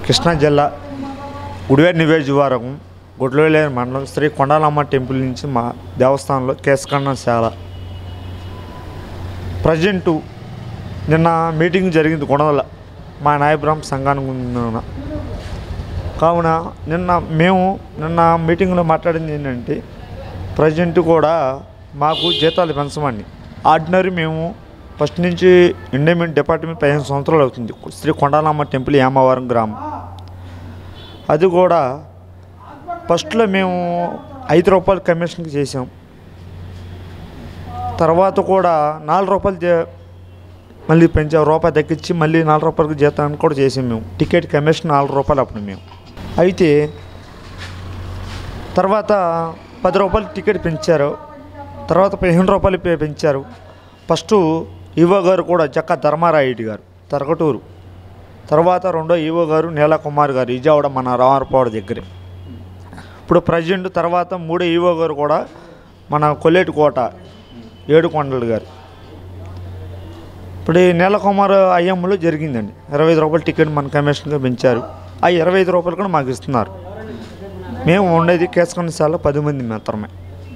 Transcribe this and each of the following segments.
కృష్ణా జిల్లా గుడివారి నియోజకవర్గం గుడ్లవేలేరు మండలం శ్రీ కొండాలమ్మ టెంపుల్ నుంచి మా దేవస్థానంలో కేశఖండశాల ప్రజెంటు నిన్న మీటింగ్ జరిగింది గుణదల మా నాయబ్రాహ్మ సంఘానికి ఉన్న కావున నిన్న మేము నిన్న మీటింగ్లో మాట్లాడింది ఏంటంటే ప్రజెంట్ కూడా మాకు జీతాలు పెంచమని ఆర్డినరీ మేము ఫస్ట్ నుంచి ఎండోమెంట్ డిపార్ట్మెంట్ పదిహేను సంవత్సరాలు అవుతుంది శ్రీ కొండాలమ్మ టెంపుల్ యామవరం గ్రామం అది కూడా ఫస్ట్లో మేము ఐదు రూపాయలు కమిషన్కి చేసాం తర్వాత కూడా నాలుగు రూపాయలు జే- మళ్ళీ పెంచాం రూపాయి తగ్గించి మళ్ళీ నాలుగు రూపాయలకి జీతాన్ని కూడా చేసాం మేము టికెట్ కమిషన్ నాలుగు రూపాయలు అప్పుడు మేము అయితే తర్వాత పది రూపాయలు టికెట్ పెంచారు తర్వాత పదిహేను రూపాయలు పె- పెంచారు ఫస్ట్ ఈవో గారు కూడా జక్క ధర్మారాయుడు గారు తరగటూరు తర్వాత రెండో ఈవో గారు నీలకుమార్ గారు విజయవాడ మన రామరపాడు దగ్గరే ఇప్పుడు ప్రజెంట్ తర్వాత మూడో ఈవో గారు కూడా మన కొల్లేటి కోట ఏడుకొండలు గారు ఇప్పుడు ఈ నీలకుమార్ అయ్యమ్మలో జరిగిందండి ఇరవై ఐదు రూపాయలు టికెట్ మన కమిషన్గా పెంచారు ఆ ఇరవై ఐదు రూపాయలు కూడా మాకు ఇస్తున్నారు మేము ఉండేది కేసుకొండశాలలో పది మంది మాత్రమే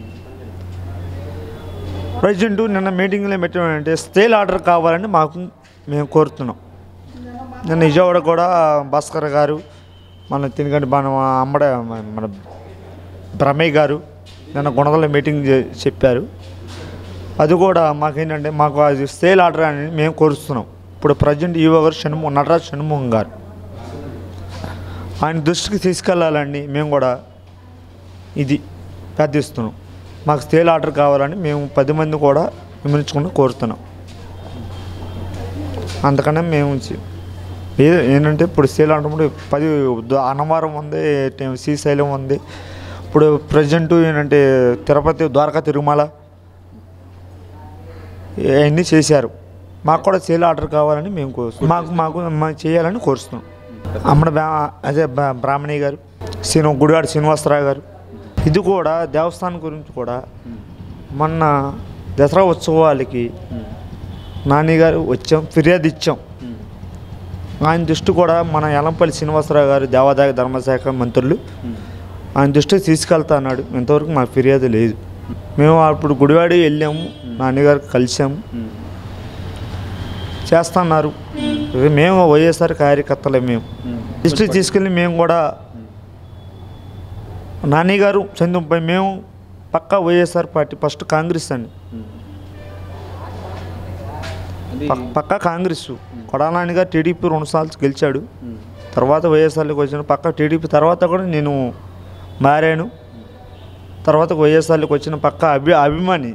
ప్రజెంట్ నిన్న మీటింగ్లో పెట్టామంటే స్టేల్ ఆర్డర్ కావాలని మాకు మేము కోరుతున్నాం నిన్న విజయవాడ కూడా భాస్కర్ గారు మన తినగండి మన అమ్మడ మన బ్రహ్మయ్య గారు నిన్న గుణదల మీటింగ్ చే- చెప్పారు అది కూడా మాకేంటంటే మాకు అది సేల్ ఆర్డర్ అని మేము కోరుస్తున్నాం ఇప్పుడు ప్రజెంట్ ఈవో గారు షణ్ము నటరాజ్ షణ్ముఖం గారు ఆయన దృష్టికి తీసుకెళ్ళాలండి మేము కూడా ఇది ప్రార్థిస్తున్నాం మాకు సేల్ ఆర్డర్ కావాలని మేము పది మంది కూడా విమర్శించుకుని కోరుతున్నాం అందుకనే మేము చే- ఏ- ఏంటంటే ఇప్పుడు సేల్ ఆర్డర్ పది ద- అన్నవరం ఉంది టే- శ్రీశైలం ఉంది ఇప్పుడు ప్రజెంట్ ఏంటంటే తిరుపతి ద్వారకా తిరుమల ఇవన్నీ చేశారు మాకు కూడా సేల్ ఆర్డర్ కావాలని మేము కోరుస్తున్నాం మాకు మాకు మా చేయాలని కోరుస్తున్నాం అమ్మడ బ్రా అదే బ్రా- బ్రాహ్మణి గారు శ్రీను గుడివాడ శ్రీనివాసరావు గారు ఇది కూడా దేవస్థానం గురించి కూడా మొన్న దసరా ఉత్సవాలకి నాని గారు వచ్చాం ఫిర్యాదు ఇచ్చాం ఆయన దృష్టి కూడా మన ఎలంపల్లి శ్రీనివాసరావు గారు దేవాదాయ ధర్మశాఖ మంత్రులు ఆయన దృష్టికి తీసుకెళ్తా అన్నాడు ఇంతవరకు మా ఫిర్యాదు లేదు మేము అప్పుడు గుడివాడి వెళ్ళాము నాన్నగారు కలిసాము చేస్తున్నారు ఇది మేము వైఎస్ఆర్ కార్యకర్తలే మేము దృష్టికి తీసుకెళ్ళి మేము కూడా నాని గారు చంద్రంపై మేము పక్కా వైఎస్ఆర్ పార్టీ ఫస్ట్ కాంగ్రెస్ అండి పక్- పక్కా కాంగ్రెస్ కొడానాని గారు టీడీపీ రెండుసార్లు గెలిచాడు తర్వాత వైఎస్ఆర్లోకి వచ్చిన పక్క టీడీపీ తర్వాత కూడా నేను మారాను తర్వాత వైఎస్ఆర్లోకి వచ్చిన పక్క అభి అభిమాని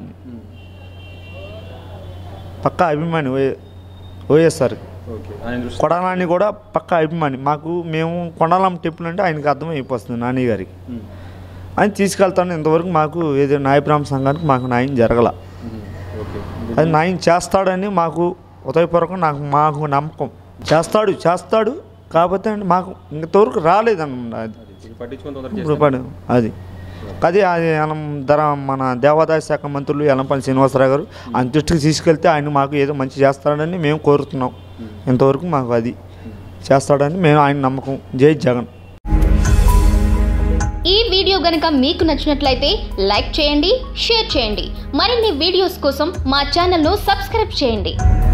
పక్క అభిమాని వై వైఎస్ఆర్ ఓకే ఆయన దృష్టి కొడానాని కూడా పక్క అభిమాని మాకు మేము కొండాలం టెంపుల్ అంటే ఆయనకి అర్థమైపోతుంది నాని గారికి ఉమ్. ఆయన తీసుకెళ్తాను ఇంతవరకు మాకు ఏదో న్యాయబ్రాహ్మ సంఘానికి మాకు న్యాయం జరగల ఉమ్. ఓకే అది న్యాయం చేస్తాడని మాకు ఉదయపూర్వకం నాకు మాకు నమ్మకం చేస్తాడు చేస్తాడు కాకపోతే అంటే మాకు ఇంతవరకు రాలేదన్నమాట అది అది ఇది పట్టించుకొని తొందర ఇప్పుడు పడు అది అది అది మనం ధర మన దేవాదాయ శాఖ మంత్రులు ఎలంపల్లి శ్రీనివాసరావు గారు ఆయన దృష్టికి తీసుకెళ్తే ఆయన మాకు ఏదో మంచి చేస్తాడని మేము కోరుతున్నాం ఇంతవరకు మాకు అది చేస్తాడని మేము ఆయన నమ్మకం జై జగన్ ఈ వీడియో గనక మీకు నచ్చినట్లయితే లైక్ చేయండి షేర్ చేయండి మరిన్ని వీడియోస్ కోసం మా ఛానల్ను సబ్స్క్రైబ్ చేయండి